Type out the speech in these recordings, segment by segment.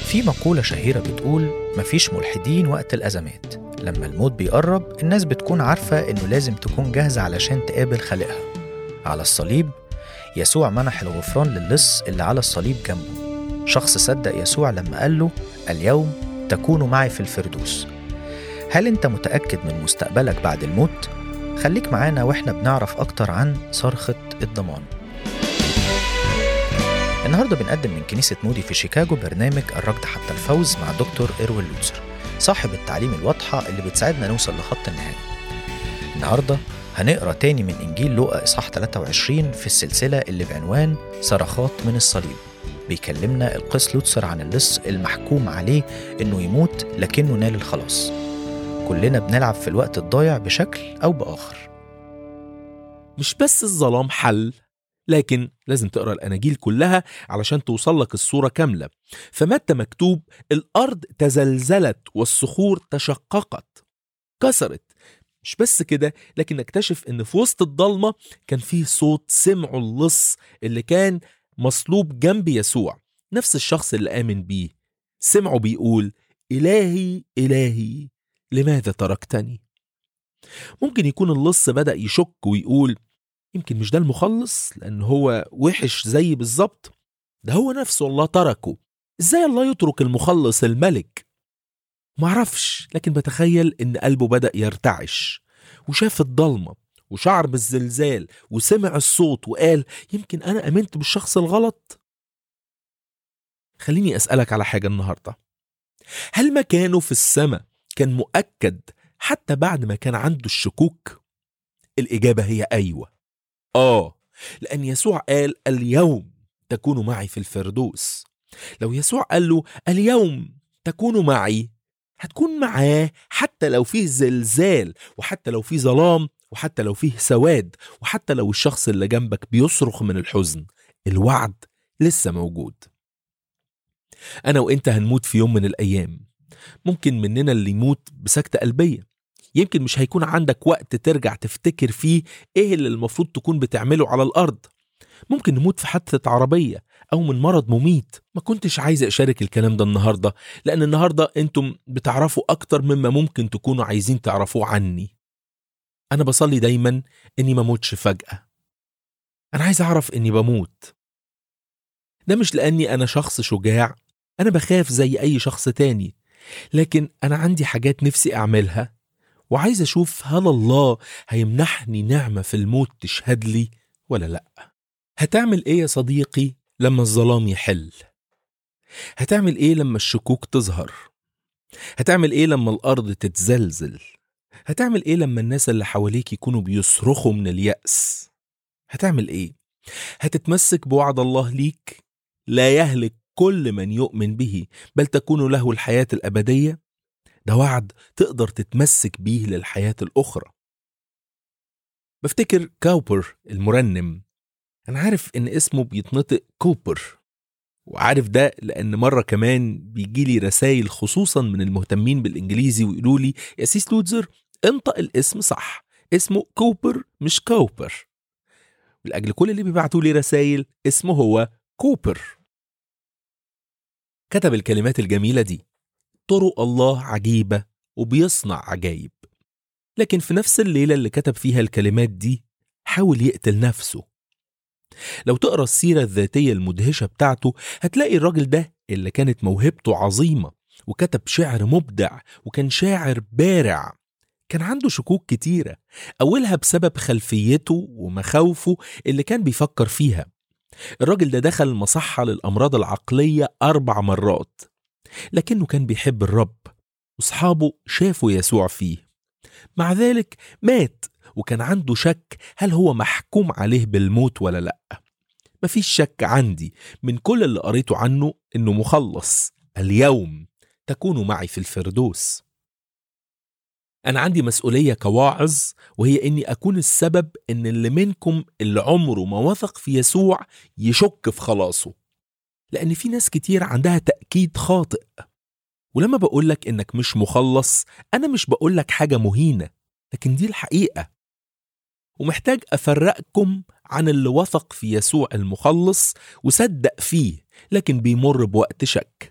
في مقولة شهيرة بتقول مفيش ملحدين وقت الأزمات لما الموت بيقرب الناس بتكون عارفة إنه لازم تكون جاهزة علشان تقابل خالقها على الصليب يسوع منح الغفران للص اللي على الصليب جنبه شخص صدق يسوع لما قال له اليوم تكون معي في الفردوس هل انت متأكد من مستقبلك بعد الموت؟ خليك معانا واحنا بنعرف أكتر عن صرخة الضمان النهاردة بنقدم من كنيسة مودي في شيكاغو برنامج الركض حتى الفوز مع دكتور إروين لوتسر صاحب التعليم الواضحة اللي بتساعدنا نوصل لخط النهاية النهاردة هنقرا تاني من إنجيل لوقا إصحاح 23 في السلسلة اللي بعنوان صرخات من الصليب بيكلمنا القس لوتسر عن اللص المحكوم عليه إنه يموت لكنه نال الخلاص كلنا بنلعب في الوقت الضايع بشكل أو بآخر مش بس الظلام حل لكن لازم تقرا الاناجيل كلها علشان توصل لك الصوره كامله فمتى مكتوب الارض تزلزلت والصخور تشققت كسرت مش بس كده لكن اكتشف ان في وسط الضلمه كان فيه صوت سمعه اللص اللي كان مصلوب جنب يسوع نفس الشخص اللي امن بيه سمعه بيقول الهي الهي لماذا تركتني ممكن يكون اللص بدا يشك ويقول يمكن مش ده المخلص لأن هو وحش زي بالظبط ده هو نفسه الله تركه ازاي الله يترك المخلص الملك معرفش لكن بتخيل ان قلبه بدأ يرتعش وشاف الضلمة وشعر بالزلزال وسمع الصوت وقال يمكن أنا أمنت بالشخص الغلط خليني أسألك على حاجة النهاردة هل مكانه في السماء كان مؤكد حتى بعد ما كان عنده الشكوك؟ الإجابة هي أيوه آه لأن يسوع قال اليوم تكون معي في الفردوس لو يسوع قال له اليوم تكون معي هتكون معاه حتى لو فيه زلزال وحتى لو فيه ظلام وحتى لو فيه سواد وحتى لو الشخص اللي جنبك بيصرخ من الحزن الوعد لسه موجود أنا وإنت هنموت في يوم من الأيام ممكن مننا اللي يموت بسكتة قلبية يمكن مش هيكون عندك وقت ترجع تفتكر فيه ايه اللي المفروض تكون بتعمله على الارض ممكن نموت في حادثة عربية أو من مرض مميت ما كنتش عايز أشارك الكلام ده النهاردة لأن النهاردة أنتم بتعرفوا أكتر مما ممكن تكونوا عايزين تعرفوه عني أنا بصلي دايما إني ما موتش فجأة أنا عايز أعرف إني بموت ده مش لأني أنا شخص شجاع أنا بخاف زي أي شخص تاني لكن أنا عندي حاجات نفسي أعملها وعايز أشوف هل الله هيمنحني نعمة في الموت تشهد لي ولا لأ هتعمل إيه يا صديقي لما الظلام يحل هتعمل إيه لما الشكوك تظهر هتعمل إيه لما الأرض تتزلزل هتعمل إيه لما الناس اللي حواليك يكونوا بيصرخوا من اليأس هتعمل إيه هتتمسك بوعد الله ليك لا يهلك كل من يؤمن به بل تكون له الحياة الأبدية ده وعد تقدر تتمسك بيه للحياة الأخرى بفتكر كاوبر المرنم أنا عارف إن اسمه بيتنطق كوبر وعارف ده لأن مرة كمان بيجيلي رسائل خصوصا من المهتمين بالإنجليزي ويقولوا لي يا سيس لوتزر انطق الاسم صح اسمه كوبر مش كوبر ولأجل كل اللي بيبعتوا لي رسائل اسمه هو كوبر كتب الكلمات الجميلة دي طرق الله عجيبة وبيصنع عجايب لكن في نفس الليلة اللي كتب فيها الكلمات دي حاول يقتل نفسه لو تقرا السيرة الذاتية المدهشة بتاعته هتلاقي الراجل ده اللي كانت موهبته عظيمة وكتب شعر مبدع وكان شاعر بارع كان عنده شكوك كتيرة أولها بسبب خلفيته ومخاوفه اللي كان بيفكر فيها الراجل ده دخل مصحة للأمراض العقلية أربع مرات لكنه كان بيحب الرب وصحابه شافوا يسوع فيه مع ذلك مات وكان عنده شك هل هو محكوم عليه بالموت ولا لأ مفيش شك عندي من كل اللي قريته عنه إنه مخلص اليوم تكون معي في الفردوس أنا عندي مسؤولية كواعظ وهي إني أكون السبب إن اللي منكم اللي عمره ما وثق في يسوع يشك في خلاصه لأن في ناس كتير عندها تأكيد خاطئ ولما بقولك إنك مش مخلص أنا مش بقولك حاجة مهينة لكن دي الحقيقة ومحتاج أفرقكم عن اللي وثق في يسوع المخلص وصدق فيه لكن بيمر بوقت شك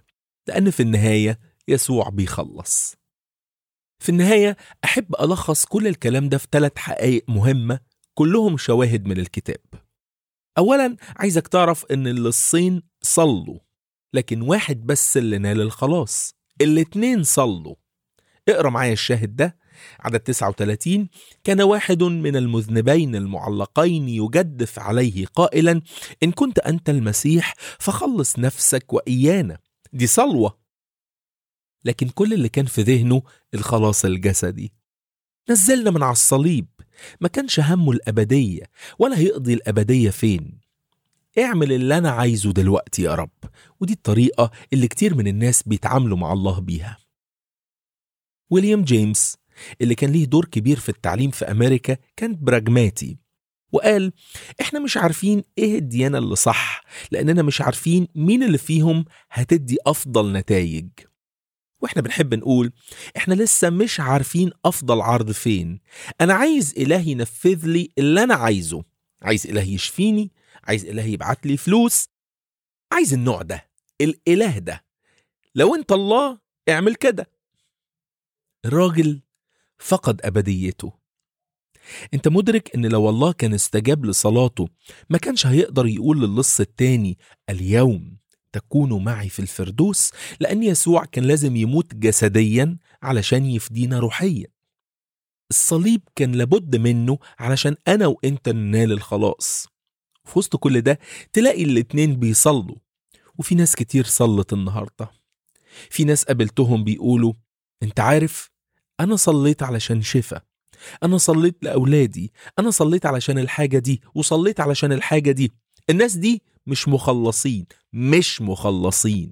لأن في النهاية يسوع بيخلص في النهاية أحب ألخص كل الكلام ده في ثلاث حقائق مهمة كلهم شواهد من الكتاب أولا عايزك تعرف إن اللصين صلوا لكن واحد بس اللي نال الخلاص الاتنين صلوا اقرا معايا الشاهد ده عدد 39 كان واحد من المذنبين المعلقين يجدف عليه قائلا إن كنت أنت المسيح فخلص نفسك وإيانا دي صلوة لكن كل اللي كان في ذهنه الخلاص الجسدي نزلنا من على الصليب ما كانش همه الأبدية ولا هيقضي الأبدية فين اعمل اللي أنا عايزه دلوقتي يا رب ودي الطريقة اللي كتير من الناس بيتعاملوا مع الله بيها ويليام جيمس اللي كان ليه دور كبير في التعليم في أمريكا كان براجماتي وقال احنا مش عارفين ايه الديانة اللي صح لأننا مش عارفين مين اللي فيهم هتدي أفضل نتائج واحنا بنحب نقول احنا لسه مش عارفين افضل عرض فين انا عايز اله ينفذ لي اللي انا عايزه عايز اله يشفيني عايز اله يبعت لي فلوس عايز النوع ده الاله ده لو انت الله اعمل كده الراجل فقد ابديته انت مدرك ان لو الله كان استجاب لصلاته ما كانش هيقدر يقول للص التاني اليوم تكون معي في الفردوس لأن يسوع كان لازم يموت جسديا علشان يفدينا روحيا الصليب كان لابد منه علشان أنا وإنت ننال الخلاص في وسط كل ده تلاقي الاتنين بيصلوا وفي ناس كتير صلت النهاردة في ناس قابلتهم بيقولوا انت عارف أنا صليت علشان شفا أنا صليت لأولادي أنا صليت علشان الحاجة دي وصليت علشان الحاجة دي الناس دي مش مخلصين مش مخلصين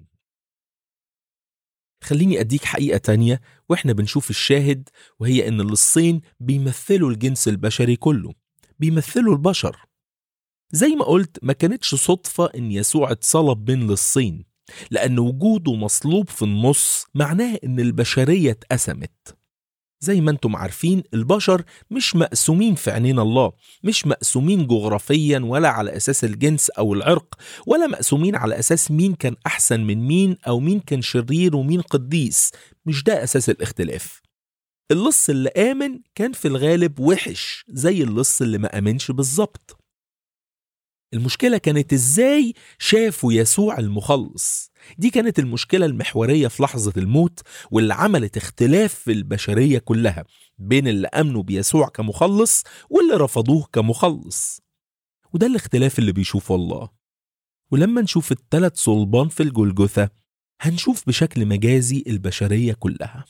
خليني أديك حقيقة تانية وإحنا بنشوف الشاهد وهي إن اللصين بيمثلوا الجنس البشري كله بيمثلوا البشر زي ما قلت ما كانتش صدفة إن يسوع اتصلب بين لصين لأن وجوده مصلوب في النص معناه إن البشرية اتقسمت زي ما انتم عارفين البشر مش مقسومين في عينين الله مش مقسومين جغرافيا ولا على اساس الجنس او العرق ولا مقسومين على اساس مين كان احسن من مين او مين كان شرير ومين قديس مش ده اساس الاختلاف اللص اللي امن كان في الغالب وحش زي اللص اللي ما امنش بالظبط المشكلة كانت ازاي شافوا يسوع المخلص دي كانت المشكلة المحورية في لحظة الموت واللي عملت اختلاف في البشرية كلها بين اللي أمنوا بيسوع كمخلص واللي رفضوه كمخلص وده الاختلاف اللي بيشوفه الله ولما نشوف الثلاث صلبان في الجلجثة هنشوف بشكل مجازي البشرية كلها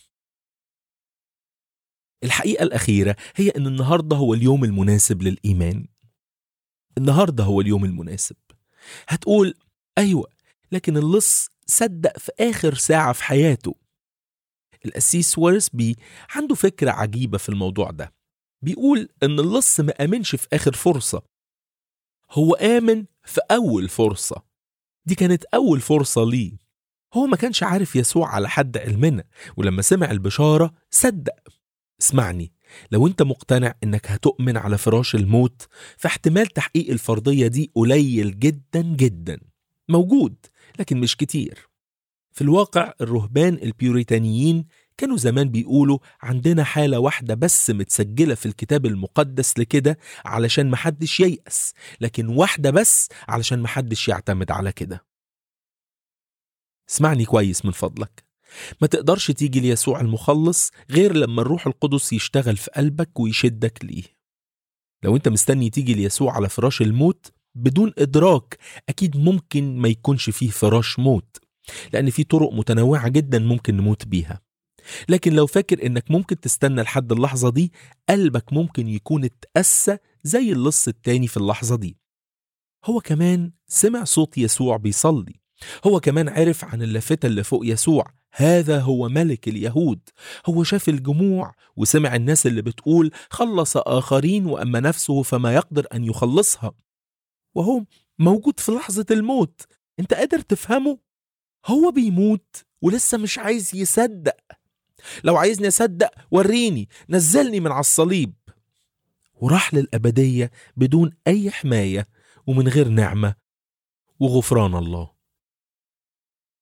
الحقيقة الأخيرة هي أن النهاردة هو اليوم المناسب للإيمان النهاردة هو اليوم المناسب هتقول أيوة لكن اللص صدق في آخر ساعة في حياته القسيس وارسبي عنده فكرة عجيبة في الموضوع ده بيقول إن اللص ما آمنش في آخر فرصة هو آمن في أول فرصة دي كانت أول فرصة ليه هو ما كانش عارف يسوع على حد علمنا ولما سمع البشارة صدق اسمعني لو انت مقتنع انك هتؤمن على فراش الموت فاحتمال تحقيق الفرضية دي قليل جدا جدا موجود لكن مش كتير في الواقع الرهبان البيوريتانيين كانوا زمان بيقولوا عندنا حالة واحدة بس متسجلة في الكتاب المقدس لكده علشان محدش ييأس لكن واحدة بس علشان محدش يعتمد على كده اسمعني كويس من فضلك ما تقدرش تيجي ليسوع المخلص غير لما الروح القدس يشتغل في قلبك ويشدك ليه لو انت مستني تيجي ليسوع على فراش الموت بدون إدراك أكيد ممكن ما يكونش فيه فراش موت لأن في طرق متنوعة جدا ممكن نموت بيها لكن لو فاكر إنك ممكن تستنى لحد اللحظة دي قلبك ممكن يكون اتأسى زي اللص التاني في اللحظة دي هو كمان سمع صوت يسوع بيصلي هو كمان عرف عن اللافتة اللي فوق يسوع هذا هو ملك اليهود هو شاف الجموع وسمع الناس اللي بتقول خلص آخرين وأما نفسه فما يقدر أن يخلصها وهو موجود في لحظة الموت انت قادر تفهمه هو بيموت ولسه مش عايز يصدق لو عايزني اصدق وريني نزلني من على الصليب وراح للأبدية بدون أي حماية ومن غير نعمة وغفران الله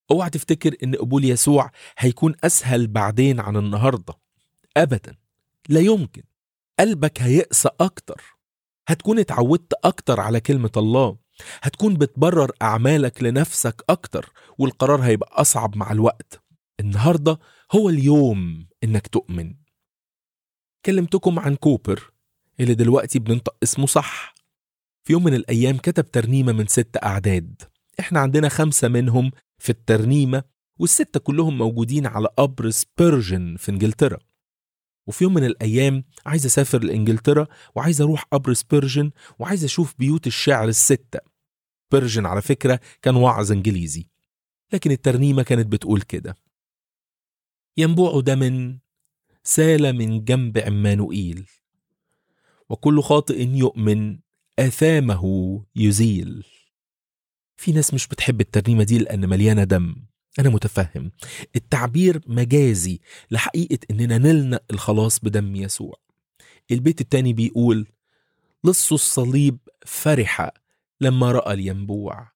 اوعى تفتكر ان قبول يسوع هيكون اسهل بعدين عن النهارده ابدا لا يمكن قلبك هيقسى اكتر هتكون اتعودت اكتر على كلمه الله هتكون بتبرر اعمالك لنفسك اكتر والقرار هيبقى اصعب مع الوقت النهارده هو اليوم انك تؤمن كلمتكم عن كوبر اللي دلوقتي بننطق اسمه صح في يوم من الايام كتب ترنيمه من ست اعداد احنا عندنا خمسه منهم في الترنيمه والسته كلهم موجودين على قبر سبيرجن في انجلترا وفي يوم من الايام عايز اسافر لانجلترا وعايز اروح قبر سبيرجن وعايز اشوف بيوت الشعر السته سبيرجن على فكره كان واعظ انجليزي لكن الترنيمه كانت بتقول كده ينبوع دم سال من جنب عمانوئيل وكل خاطئ يؤمن آثامه يزيل في ناس مش بتحب الترنيمة دي لأن مليانة دم أنا متفهم التعبير مجازي لحقيقة إننا نلنا الخلاص بدم يسوع البيت التاني بيقول لص الصليب فرح لما رأى الينبوع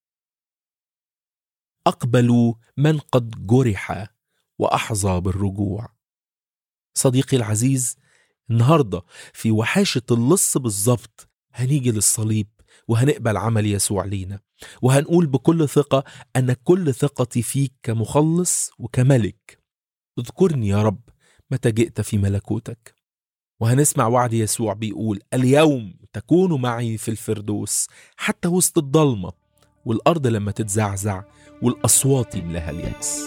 أقبلوا من قد جرح وأحظى بالرجوع صديقي العزيز النهاردة في وحاشة اللص بالظبط هنيجي للصليب وهنقبل عمل يسوع لينا وهنقول بكل ثقة أن كل ثقتي فيك كمخلص وكملك اذكرني يا رب متى جئت في ملكوتك وهنسمع وعد يسوع بيقول اليوم تكون معي في الفردوس حتى وسط الضلمة والأرض لما تتزعزع والأصوات يملاها اليأس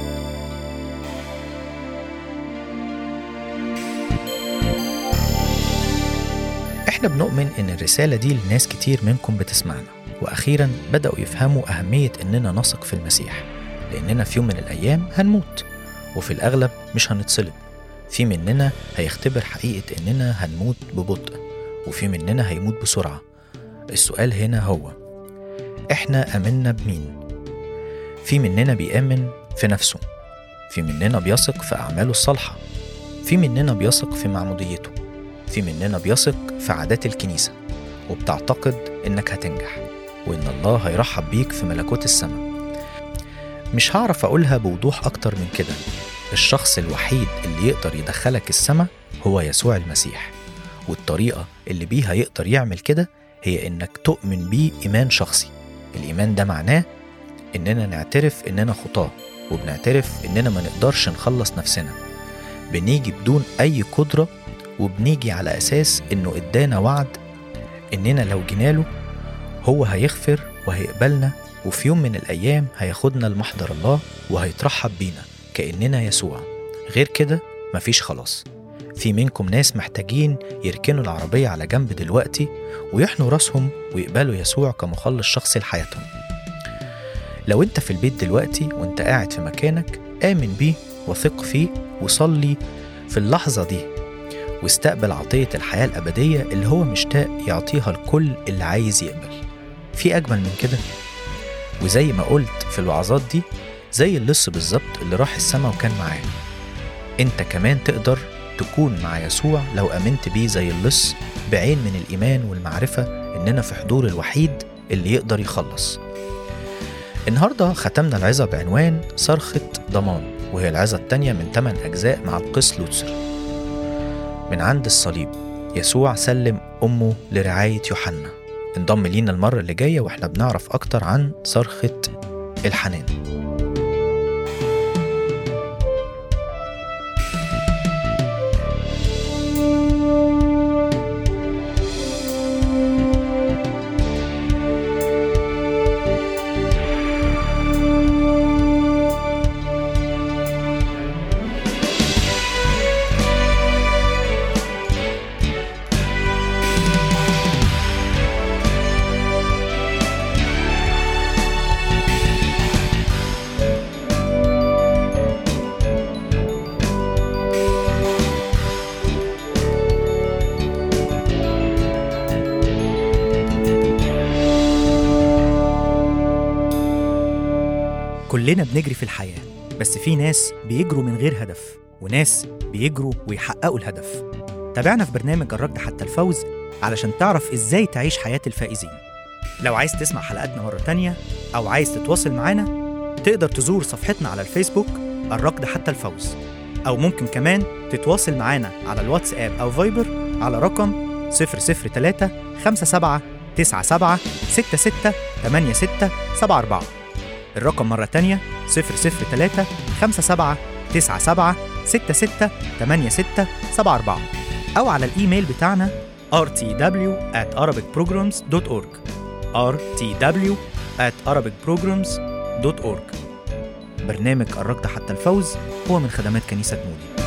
احنا بنؤمن ان الرسالة دي لناس كتير منكم بتسمعنا واخيرا بدأوا يفهموا اهمية اننا نثق في المسيح لاننا في يوم من الايام هنموت وفي الاغلب مش هنتصلب في مننا هيختبر حقيقة اننا هنموت ببطء وفي مننا هيموت بسرعة السؤال هنا هو احنا امنا بمين في مننا بيأمن في نفسه في مننا بيثق في أعماله الصالحة في مننا بيثق في معموديته في مننا بيثق في عادات الكنيسة وبتعتقد إنك هتنجح وإن الله هيرحب بيك في ملكوت السماء مش هعرف أقولها بوضوح أكتر من كده الشخص الوحيد اللي يقدر يدخلك السماء هو يسوع المسيح والطريقة اللي بيها يقدر يعمل كده هي إنك تؤمن بيه إيمان شخصي الإيمان ده معناه إننا نعترف إننا خطاة وبنعترف إننا ما نقدرش نخلص نفسنا بنيجي بدون أي قدرة وبنيجي على أساس إنه إدانا وعد إننا لو جيناله هو هيغفر وهيقبلنا وفي يوم من الأيام هياخدنا لمحضر الله وهيترحب بينا كأننا يسوع غير كده مفيش خلاص في منكم ناس محتاجين يركنوا العربية على جنب دلوقتي ويحنوا راسهم ويقبلوا يسوع كمخلص شخصي لحياتهم لو انت في البيت دلوقتي وانت قاعد في مكانك آمن بيه وثق فيه وصلي في اللحظة دي واستقبل عطية الحياة الأبدية اللي هو مشتاق يعطيها لكل اللي عايز يقبل في أجمل من كده وزي ما قلت في الوعظات دي زي اللص بالظبط اللي راح السما وكان معاه انت كمان تقدر تكون مع يسوع لو امنت بيه زي اللص بعين من الايمان والمعرفه اننا في حضور الوحيد اللي يقدر يخلص النهارده ختمنا العظه بعنوان صرخه ضمان وهي العظه التانية من 8 اجزاء مع القس لوتسر من عند الصليب يسوع سلم امه لرعايه يوحنا انضم لينا المره اللي جايه واحنا بنعرف اكتر عن صرخه الحنان كلنا بنجري في الحياة بس في ناس بيجروا من غير هدف وناس بيجروا ويحققوا الهدف تابعنا في برنامج الركض حتى الفوز علشان تعرف ازاي تعيش حياة الفائزين لو عايز تسمع حلقاتنا مرة تانية أو عايز تتواصل معانا تقدر تزور صفحتنا على الفيسبوك الركض حتى الفوز أو ممكن كمان تتواصل معانا على الواتساب أو فايبر على رقم 003 57 97 66 86 74 الرقم مرة تانية 003 57 97 66 86 74 أو على الإيميل بتاعنا rtw at arabicprograms.org rtw at arabicprograms.org برنامج الركض حتى الفوز هو من خدمات كنيسة مودي